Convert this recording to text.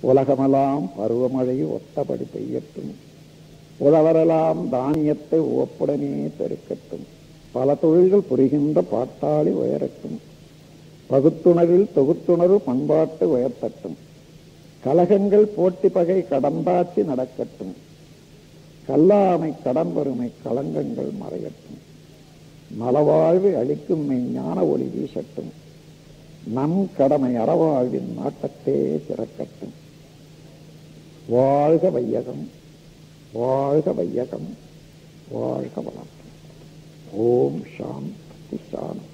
உலகமெல்லாம் பருவமழை ஒத்தபடி பெய்யட்டும் உழவரெல்லாம் தானியத்தை உவப்புடனே பெருக்கட்டும் பல தொழில்கள் புரிகின்ற பாட்டாளி உயரட்டும் பகுத்துணர்வில் தொகுத்துணர்வு பண்பாட்டு உயர்த்தட்டும் கலகங்கள் போட்டி பகை கடந்தாட்சி நடக்கட்டும் கல்லாமை கடம்பெருமை களங்கங்கள் மறையட்டும் நலவாழ்வு அளிக்கும் ஞான ஒளி வீசட்டும் நம் கடமை அறவாழ்வின் நாட்டத்தே சிறக்கட்டும் வாழ்க வையகம் வாழ்க வையகம் வாழ்க வளம் ஓம் சாந்தி சாந்தி